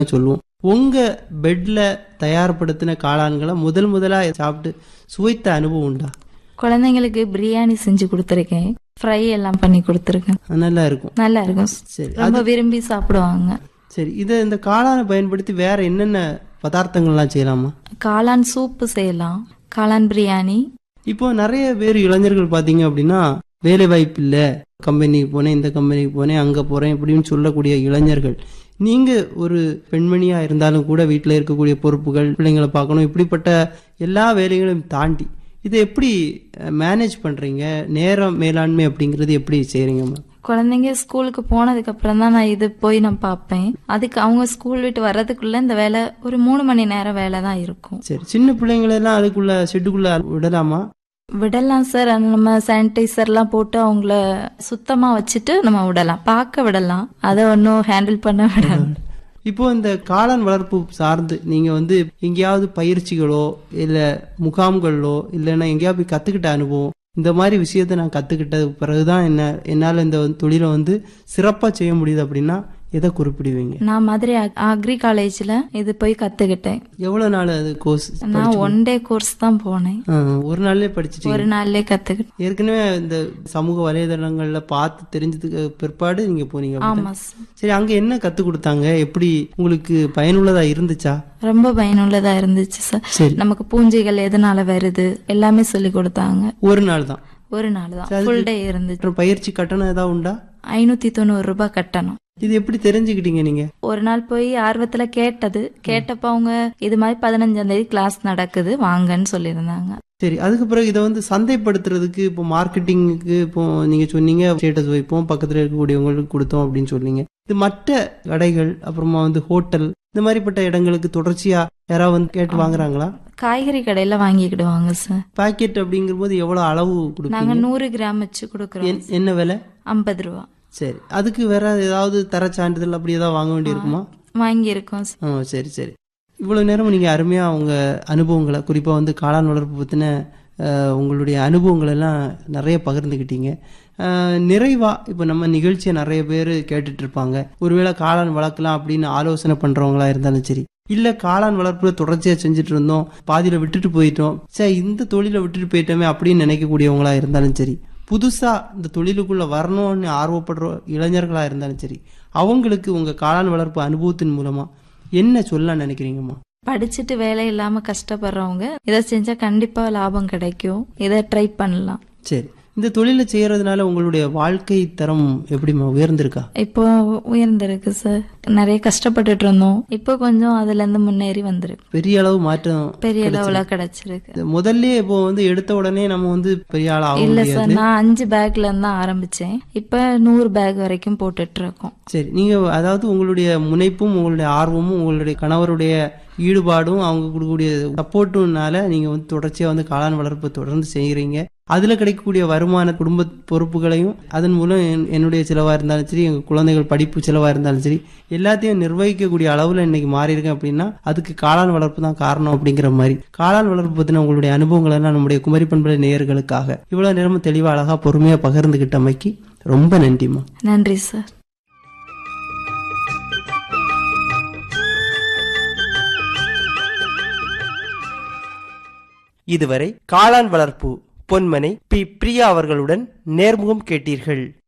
சொல்லுவோம் உங்க பெட்ல தயார்படுத்தின காளான்களை முதல் முதலா சாப்பிட்டு சுவைத்த அனுபவம் உண்டா குழந்தைங்களுக்கு பிரியாணி செஞ்சு கொடுத்துருக்கேன் ஃப்ரை எல்லாம் பண்ணி கொடுத்துருக்கேன் அது நல்லா இருக்கும் நல்லா இருக்கும் சரி ரொம்ப விரும்பி சாப்பிடுவாங்க சரி இதை இந்த காளானை பயன்படுத்தி வேற என்னென்ன பதார்த்தங்கள்லாம் செய்யலாமா காளான் சூப்பு செய்யலாம் காளான் பிரியாணி இப்போ நிறைய பேர் இளைஞர்கள் பாத்தீங்க அப்படின்னா வேலை வாய்ப்பு இல்ல கம்பெனிக்கு போனேன் இந்த கம்பெனிக்கு போனேன் அங்க போறேன் இப்படின்னு சொல்லக்கூடிய இளைஞர்கள் நீங்க ஒரு பெண்மணியா இருந்தாலும் கூட வீட்டில் இருக்கக்கூடிய பொறுப்புகள் பிள்ளைங்களை பார்க்கணும் இப்படிப்பட்ட எல்லா வேலைகளையும் தாண்டி இதை எப்படி மேனேஜ் பண்றீங்க நேரம் மேலாண்மை அப்படிங்கிறது எப்படி செய்றீங்கம்மா குழந்தைங்க ஸ்கூலுக்கு போனதுக்கு அப்புறம் தான் நான் இது போய் நான் பார்ப்பேன் அதுக்கு அவங்க ஸ்கூல் விட்டு வர்றதுக்குள்ள இந்த வேலை ஒரு மூணு மணி நேரம் வேலை தான் இருக்கும் சரி சின்ன பிள்ளைங்களெல்லாம் அதுக்குள்ள ஷெட்டுக்குள்ள விடலாமா விடலாம் சார் ஆனா நம்ம சானிடைசர்லாம் போட்டு அவங்கள சுத்தமா வச்சுட்டு நம்ம விடலாம் பார்க்க விடலாம் அதை ஒன்றும் ஹேண்டில் பண்ண விடலாம் இப்போ இந்த காளான் வளர்ப்பு சார்ந்து நீங்க வந்து எங்கேயாவது பயிற்சிகளோ இல்ல முகாம்களோ இல்லைன்னா எங்கேயாவது போய் கத்துக்கிட்ட அனுபவம் இந்த மாதிரி விஷயத்த நான் கத்துக்கிட்டதுக்கு பிறகுதான் என்ன என்னால இந்த தொழிலை வந்து சிறப்பா செய்ய முடியுது அப்படின்னா எதை குறிப்பிடுவீங்க நான் மதுரை அக்ரி காலேஜ்ல இது போய் கத்துக்கிட்டேன் எவ்வளவு நாள் அது கோர்ஸ் நான் ஒன் டே கோர்ஸ் தான் போனேன் ஒரு நாள்லயே படிச்சுட்டீங்க ஒரு நாள்லயே கத்துக்கிட்டேன் ஏற்கனவே இந்த சமூக வலைதளங்கள்ல பார்த்து தெரிஞ்சதுக்கு பிற்பாடு நீங்க போனீங்க அப்படித்தானே? ஆமா சார் சரி அங்க என்ன கத்து கொடுத்தாங்க எப்படி உங்களுக்கு பயனுள்ளதா இருந்துச்சா ரொம்ப பயனுள்ளதா இருந்துச்சு சார் சரி நமக்கு பூஞ்சைகள் எதனால வருது எல்லாமே சொல்லி கொடுத்தாங்க ஒரு நாள் தான் ஒரு நாள் தான் ஃபுல் டே இருந்துச்சு அப்புறம் பயிற்சி கட்டணம் ஏதாவது உண்டா ஐநூத்தி தொண்ணூறு ரூபாய் கட்டணும் இது எப்படி தெரிஞ்சுக்கிட்டீங்க நீங்க ஒரு நாள் போய் ஆர்வத்துல கேட்டது கேட்டப்ப அவங்க இது மாதிரி பதினஞ்சாம் தேதி கிளாஸ் நடக்குது வாங்கன்னு சொல்லியிருந்தாங்க சரி அதுக்கு பிறகு இதை வந்து சந்தைப்படுத்துறதுக்கு இப்போ மார்க்கெட்டிங்க்கு இப்போ நீங்க சொன்னீங்க ஸ்டேட்டஸ் வைப்போம் பக்கத்துல இருக்கக்கூடியவங்களுக்கு கொடுத்தோம் அப்படின்னு சொன்னீங்க இது மற்ற கடைகள் அப்புறமா வந்து ஹோட்டல் இந்த மாதிரிப்பட்ட இடங்களுக்கு தொடர்ச்சியா யாராவது வந்து கேட்டு வாங்குறாங்களா காய்கறி கடையில வாங்கிக்கிடுவாங்க சார் பாக்கெட் அப்படிங்கிற போது எவ்வளவு அளவு நாங்க கொடுப்பீங்க நூறு கிராம் வச்சு கொடுக்கறோம் என்- என்ன விலை ஐம்பது ரூபா சரி அதுக்கு வேற ஏதாவது தர சான்றிதழ் அப்படி ஏதாவது வாங்க வேண்டியிருக்குமா வாங்கியிருக்கோம் சார். ஆ சரி சரி இவ்வளவு நேரம் நீங்க அருமையா உங்க அனுபவங்களை குறிப்பா வந்து காளான் வளர்ப்பு பத்தின அஹ், உங்களுடைய அனுபவங்கள் எல்லாம் நிறைய பகிர்ந்துக்கிட்டீங்க அஹ், நிறைவா இப்போ நம்ம நிகழ்ச்சியை நிறைய பேர் கேட்டுட்டு இருப்பாங்க ஒருவேளை காளான் வளர்க்கலாம் அப்படின்னு ஆலோசனை பண்றவங்களா இருந்தாலும் சரி இல்ல காளான் வளர்ப்புல தொடர்ச்சியா செஞ்சுட்டு இருந்தோம் பாதியில விட்டுட்டு போயிட்டோம் சரி இந்த தொழிலை விட்டுட்டு போயிட்டோமே அப்படின்னு நினைக்கக்கூடியவங்களா இருந்தாலும் சரி புதுசா இந்த தொழிலுக்குள்ள வரணும்னு ஆர்வப்படுற இளைஞர்களா இருந்தாலும் சரி அவங்களுக்கு உங்க காளான் வளர்ப்பு அனுபவத்தின் மூலமா என்ன சொல்ல நினைக்கிறீங்கம்மா படிச்சுட்டு வேலை இல்லாம கஷ்டப்படுறவங்க இதை செஞ்சா கண்டிப்பா லாபம் கிடைக்கும் இதை ட்ரை பண்ணலாம் சரி இந்த தொழிலை செய்யறதுனால உங்களுடைய வாழ்க்கை தரம் எப்படிம்மா உயர்ந்திருக்கா இப்போ உயர்ந்திருக்கு சார் நிறைய கஷ்டப்பட்டுட்டு இருந்தோம் இப்போ கொஞ்சம் அதுல இருந்து முன்னேறி வந்திருக்கு பெரிய அளவு மாற்றம் பெரிய லெவலா கிடைச்சிருக்கு இது முதல்ல இப்போ வந்து எடுத்த உடனே நம்ம வந்து பெரிய ஆள் ஆக இல்ல முடியாது சார் நான் அஞ்சு பேக்ல இருந்து தான் ஆரம்பிச்சேன் இப்ப நூறு பேக் வரைக்கும் போட்டுட்டு இருக்கோம் சரி நீங்க அதாவது உங்களுடைய முனைப்பும் உங்களுடைய ஆர்வமும் உங்களுடைய கணவருடைய ஈடுபாடும் அவங்க கொடுக்கக்கூடிய சப்போர்ட்டுனால நீங்க வந்து தொடர்ச்சியா வந்து காளான் வளர்ப்பு தொடர்ந்து செய்கிறீங்க அதுல கிடைக்கக்கூடிய வருமான குடும்ப பொறுப்புகளையும் அதன் மூலம் என்- என்னுடைய செலவா இருந்தாலும் சரி எங்க குழந்தைகள் படிப்பு செலவா இருந்தாலும் சரி எல்லாத்தையும் நிர்வகிக்கக்கூடிய அளவுல இன்னைக்கு மாறி இருக்கேன் அப்படின்னா அதுக்கு காளான் வளர்ப்பு தான் காரணம் அப்படிங்கிற மாதிரி காளான் வளர்ப்பு பத்தின உங்களுடைய அனுபவங்கள் எல்லாம் நம்முடைய குமரி பண்பலை நேயர்களுக்காக இவ்வளவு நேரமும் தெளிவா அழகா பொறுமையா பகிர்ந்துகிட்டமைக்கு ரொம்ப நன்றிம்மா நன்றி சார் இதுவரை காளான் வளர்ப்பு பொன்மனை பி பிரியா அவர்களுடன் நேர்முகம் கேட்டீர்கள்